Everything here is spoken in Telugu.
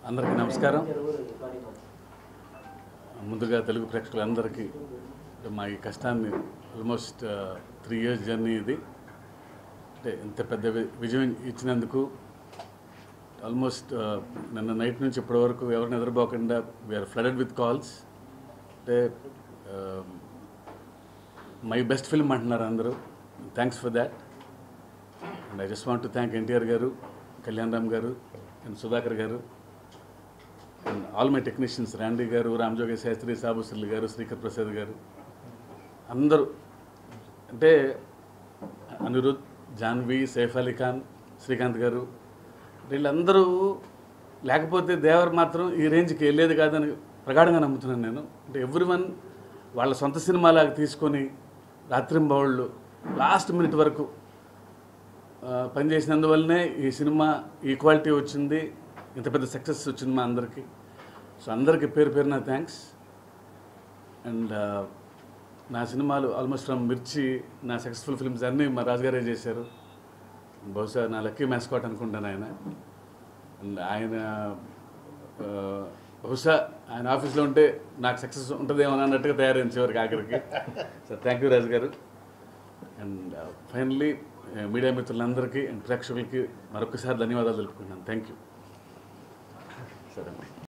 అందరికీ నమస్కారం ముందుగా తెలుగు ప్రేక్షకులందరికీ మా ఈ కష్టాన్ని ఆల్మోస్ట్ త్రీ ఇయర్స్ జర్నీ ఇది అంటే ఇంత పెద్ద వి- విజయం ఇచ్చినందుకు ఆల్మోస్ట్ నిన్న నైట్ నుంచి ఇప్పటి వరకు ఎవరిని ఎదురుపోకుండా వీఆర్ ఫ్లడెడ్ విత్ కాల్స్ అంటే మై బెస్ట్ ఫిల్మ్ అంటున్నారు అందరూ thanks for that and I just want to thank NTR garu Kalyan Ram garu and Sudhakar garu and all my technicians రాండీ గారు రామ్జోగి శాస్త్రి సాబుసల్లి గారు శ్రీకర్ ప్రసాద్ గారు అందరూ అంటే అనిరుద్ జాన్వి సైఫ్ అలీ ఖాన్ శ్రీకాంత్ గారు వీళ్ళందరూ లేకపోతే దేవర్ మాత్రం ఈ రేంజ్కి వెళ్ళేది కాదని ప్రగాఢంగా నమ్ముతున్నాను నేను అంటే ఎవ్రీ వన్ వాళ్ళ సొంత సినిమాలాగా తీసుకొని రాత్రింబవళ్ళు లాస్ట్ మినిట్ వరకు ఆ, పనిచేసినందువల్లనే ఈ సినిమా ఈక్వాలిటీ వచ్చింది ఇంత పెద్ద సక్సెస్ వచ్చింది మా అందరికీ సో అందరికీ పేరు పేరున థ్యాంక్స్ అండ్ నా సినిమాలు ఆల్మోస్ట్ ఫ్రమ్ మిర్చి నా సక్సెస్ఫుల్ ఫిల్మ్స్ అన్నీ మా రాజుగారే చేశారు బహుశా నా లక్కీ మ్యాస్కాట్ అనుకుంటాను ఆయన అండ్ ఆయన ఆ, బహుశా ఆయన ఆఫీస్లో ఉంటే నాకు సక్సెస్ ఉంటుందేమో అన్నట్టుగా తయారైంది చివరికి ఆఖరికి so thank you Raju garu and finally media మిత్రులందరికీ అండ్ ప్రేక్షకులకి మరొకసారి ధన్యవాదాలు తెలుపుకుంటున్నాను థ్యాంక్ యూ సరే అండి